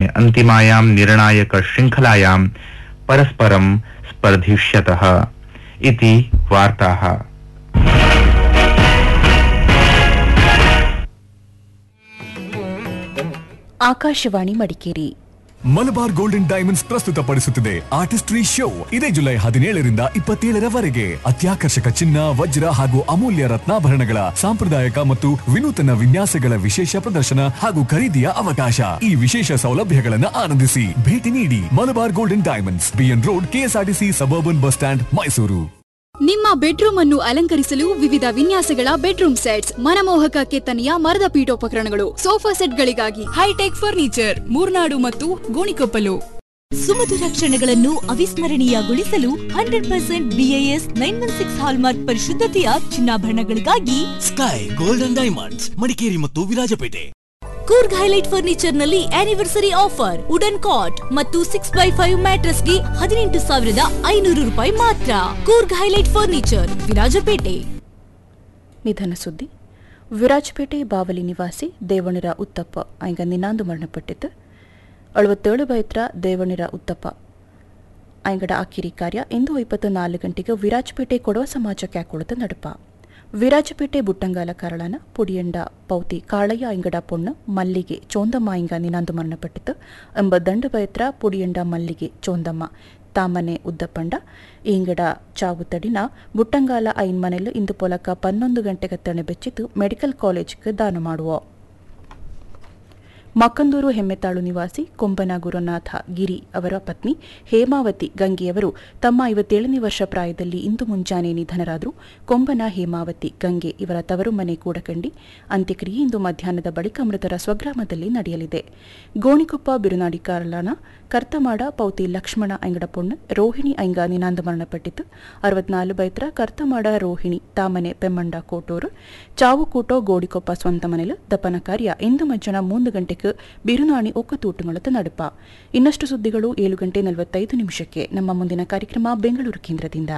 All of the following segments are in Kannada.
अन्तिमायां निर्णायकशृङ्खलायां परस्परं स्पर्धिष्यतः इति वार्ताः ಆಕಾಶವಾಣಿ ಮಡಿಕೇರಿ ಮಲಬಾರ್ ಗೋಲ್ಡನ್ ಡೈಮಂಡ್ಸ್ ಪ್ರಸ್ತುತಪಡಿಸುತ್ತಿದೆ ಆರ್ಟಿಸ್ಟ್ರಿ ಶೋ ಇದೇ ಜುಲೈ ಹದಿನೇಳರಿಂದ ಇಪ್ಪತ್ತೇಳರವರೆಗೆ ಅತ್ಯಾಕರ್ಷಕ ಚಿನ್ನ ವಜ್ರ ಹಾಗೂ ಅಮೂಲ್ಯ ರತ್ನಾಭರಣಗಳ ಸಾಂಪ್ರದಾಯಿಕ ಮತ್ತು ವಿನೂತನ ವಿನ್ಯಾಸಗಳ ವಿಶೇಷ ಪ್ರದರ್ಶನ ಹಾಗೂ ಖರೀದಿಯ ಅವಕಾಶ ಈ ವಿಶೇಷ ಸೌಲಭ್ಯಗಳನ್ನು ಆನಂದಿಸಿ ಭೇಟಿ ನೀಡಿ Malabar golden diamonds B N road KSRTC suburban bus stand Mysuru ನಿಮ್ಮ ಬೆಡ್ರೂಮ್ ಅನ್ನು ಅಲಂಕರಿಸಲು ವಿವಿಧ ವಿನ್ಯಾಸಗಳ ಬೆಡ್ರೂಮ್ ಸೆಟ್ಸ್ ಮನಮೋಹಕ ಕೆತ್ತನೆಯ ಮರದ ಪೀಠೋಪಕರಣಗಳು ಸೋಫಾ ಸೆಟ್ಗಳಿಗಾಗಿ ಹೈಟೆಕ್ ಫರ್ನಿಚರ್ ಮೂರ್ನಾಡು ಮತ್ತು ಗೋಣಿಕೊಪ್ಪಲು ಸುಮಧುರ ಕ್ಷಣಗಳನ್ನು ಅವಿಸ್ಮರಣೀಯಗೊಳಿಸಲು hundred percent BIS nine one six hallmark ಪರಿಶುದ್ಧತೆಯ ಚಿನ್ನಾಭರಣಗಳಿಗಾಗಿ ಸ್ಕೈ ಗೋಲ್ಡನ್ ಡೈಮಂಡ್ಸ್ ಮಡಿಕೇರಿ ಮತ್ತು ವಿರಾಜಪೇಟೆ ಕೂರ್ಗ್ ಹೈಲೈಟ್ ಫರ್ನಿಚರ್ ನಲ್ಲಿ ಆನಿವರ್ಸರಿ ಆಫರ್ ವುಡನ್ ಕಾಟ್ ಮತ್ತು ಸಿಕ್ಸ್ ಬೈ ಫೈವ್ ಮ್ಯಾಟ್ರಸ್ ಗೆ ಹದಿನೆಂಟು ಸಾವಿರದ ಐನೂರು ರೂಪಾಯಿ ಮಾತ್ರ ಕೂರ್ಗ್ ಹೈಲೈಟ್ ಫರ್ನಿಚರ್ ವಿರಾಜಪೇಟೆ ನಿಧನ ಸುದ್ದಿ ವಿರಾಜಪೇಟೆ ಬಾವಲಿ ನಿವಾಸಿ ದೇವಣಿರ ಉತ್ತಪ್ಪ ಐಂಗ ನಿನಾಂದು ಮರಣಪಟ್ಟಿದ್ದು ಅಳುವತ್ತೇಳು ಬೈತ್ರ ದೇವಣಿರ ಉತ್ತಪ್ಪ ಐಂಗಡ ಆಕಿರಿ ಕಾರ್ಯ ಇಂದು ಇಪ್ಪತ್ತು ನಾಲ್ಕು ಗಂಟೆಗೆ ವಿರಾಜಪೇಟೆ ಕೊಡವ ಸಮಾಜ ಕ್ಯಾಕೊಳದ ನಡುಪ ವಿರಾಜಪೇಟೆ ಬುಟ್ಟಂಗಾಲ ಕಾರಳನ ಪುಡಿಯಂಡ ಪೌತಿ ಕಾಳಯ್ಯ ಐಂಗಡ ಪೊಣ್ಣು ಮಲ್ಲಿಗೆ ಚೋಂದಮ್ಮ ಐಂಗ ನಿನಾಂದು ಮರಣಪಟ್ಟಿತು ಎಂಬ ದಂಡು ಬೈತ್ರ ಪುಡಿಯಂಡ ಮಲ್ಲಿಗೆ ಚೋಂದಮ್ಮ ತಾಮನೆ ಉದ್ದಪ್ಪಂಡ ಇಂಗಡ ಚಾವು ತಡಿನ ಬುಟ್ಟಂಗಾಲ ಐನ್ ಮನೆಲು ಇಂದು ಪೊಲಕ ಪನ್ನೊಂದು ಗಂಟೆಗೆ ತಣೆ ಬೆಚ್ಚಿತು ಮೆಡಿಕಲ್ ಕಾಲೇಜ್ಗೆ ದಾನ ಮಾಡುವ ಮಕ್ಕಂದೂರು ಹೆಮ್ಮೆತಾಳು ನಿವಾಸಿ ಕೊಂಬನ ಗುರುನಾಥ ಗಿರಿ ಅವರ ಪತ್ನಿ ಹೇಮಾವತಿ ಗಂಗೆಯವರು ತಮ್ಮ ಐವತ್ತೇಳನೇ ವರ್ಷ ಪ್ರಾಯದಲ್ಲಿ ಇಂದು ಮುಂಜಾನೆ ನಿಧನರಾದರು ಕೊಂಬನ ಹೇಮಾವತಿ ಗಂಗೆ ಇವರ ತವರು ಮನೆ ಕೂಡಕಂಡಿ ಅಂತ್ಯಕ್ರಿಯೆ ಇಂದು ಮಧ್ಯಾಹ್ನದ ಬಳಿಕ ಮೃತರ ಸ್ವಗ್ರಾಮದಲ್ಲಿ ನಡೆಯಲಿದೆ ಗೋಣಿಕೊಪ್ಪ ಬಿರುನಾಡಿ ಕಾರಳನ ಕರ್ತಮಾಡ ಪೌತಿ ಲಕ್ಷ್ಮಣ ಐಂಗಡ ಪೊಣ್ಣು ರೋಹಿಣಿ ಐಂಗ ನಿನಾಂದ ಮರಣಪಟ್ಟಿತು ಅರವತ್ನಾಲು ಬೈತ್ರ ಕರ್ತಮಾಡ ರೋಹಿಣಿ ತಾಮನೆ ಪೆಮ್ಮಂಡ ಕೋಟೂರು ಚಾವು ಕೂಟೋ ಗೋಡಿಕೊಪ್ಪ ಸ್ವಂತ ಮನೆಲು ದಪನ ಕಾರ್ಯ ಇಂದು ಮಧ್ಯಾಹ್ನ ಮೂರು ಗಂಟೆಗೆ ಬಿರುನಾಣಿ ಒಕ್ಕತೂಟುಗಳತ್ತ ನಡುಪ ಇನ್ನಷ್ಟು ಸುದ್ದಿಗಳು ಏಳು ಗಂಟೆ ನಲವತ್ತೈದು ನಿಮಿಷಕ್ಕೆ ನಮ್ಮ ಮುಂದಿನ ಕಾರ್ಯಕ್ರಮ ಬೆಂಗಳೂರು ಕೇಂದ್ರದಿಂದ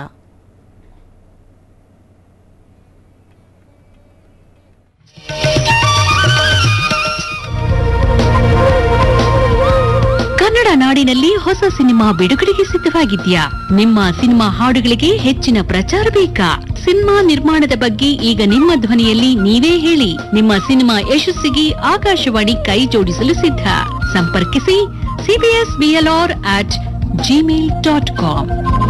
ಕನ್ನಡ ನಾಡಿನಲ್ಲಿ ಹೊಸ ಸಿನಿಮಾ ಬಿಡುಗಡೆಗೆ ಸಿದ್ಧವಾಗಿದ್ಯಾ ನಿಮ್ಮ ಸಿನಿಮಾ ಹಾಡುಗಳಿಗೆ ಹೆಚ್ಚಿನ ಪ್ರಚಾರ ಬೇಕಾ ಸಿನಿಮಾ ನಿರ್ಮಾಣದ ಬಗ್ಗೆ ಈಗ ನಿಮ್ಮ ಧ್ವನಿಯಲ್ಲಿ ನೀವೇ ಹೇಳಿ ನಿಮ್ಮ ಸಿನಿಮಾ ಯಶಸ್ಸಿಗೆ ಆಕಾಶವಾಣಿ ಕೈ ಜೋಡಿಸಲು ಸಿದ್ಧ ಸಂಪರ್ಕಿಸಿ CBS BLR at Gmail dot com